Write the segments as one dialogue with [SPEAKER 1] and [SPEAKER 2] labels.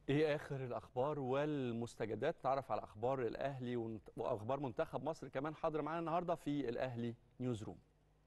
[SPEAKER 1] ايه اخر الاخبار والمستجدات نعرف على اخبار الاهلي ونت- واخبار منتخب مصر كمان حاضر معانا النهارده في الاهلي نيوز روم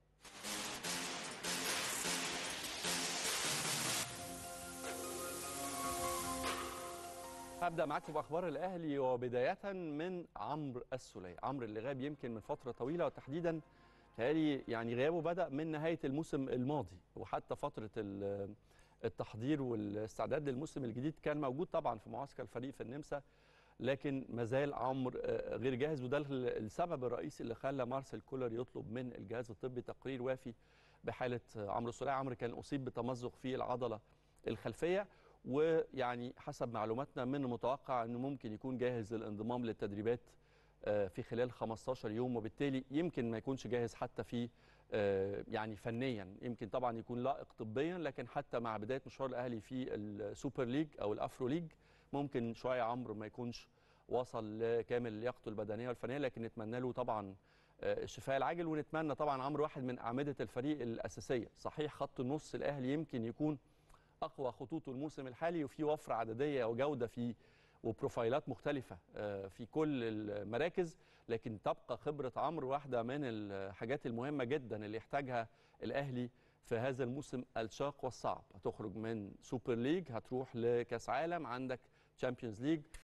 [SPEAKER 1] هبدا معاكم باخبار الاهلي وبدايه من عمرو السوليه عمرو اللي غاب يمكن من فتره طويله وتحديدا تهيألي يعني غيابه بدا من نهايه الموسم الماضي وحتى فتره ال- التحضير والاستعداد للموسم الجديد كان موجود طبعا في معسكر الفريق في النمسا لكن مازال عمرو آه، غير جاهز وده ال- السبب الرئيسي اللي خلى مارسيل كولر يطلب من الجهاز الطبي تقرير وافي بحاله آه، عمرو السوليه عمرو كان اصيب بتمزق في العضله الخلفيه ويعني حسب معلوماتنا من المتوقع انه ممكن يكون جاهز للانضمام للتدريبات آه، في خلال 15 يوم وبالتالي يمكن ما يكونش جاهز حتى في آه، يعني فنيا يمكن طبعا يكون لائق طبيا لكن حتى مع بدايه مشوار الاهلي في السوبر ليج او الافرو ليج ممكن شويه عمرو ما يكونش وصل لكامل لياقته البدنيه والفنيه لكن نتمنى له طبعا آه، الشفاء العاجل ونتمنى طبعا عمرو واحد من اعمده الفريق الاساسيه صحيح خط النص الاهلي يمكن يكون اقوى خطوطه الموسم الحالي وفي وفره عدديه وجوده في وبروفايلات مختلفة آه، في كل المراكز لكن تبقى خبرة عمرو واحدة من الحاجات المهمة جدا اللي يحتاجها الأهلي في هذا الموسم الشاق والصعب هتخرج من سوبر ليج هتروح لكاس عالم عندك تشامبيونز ليج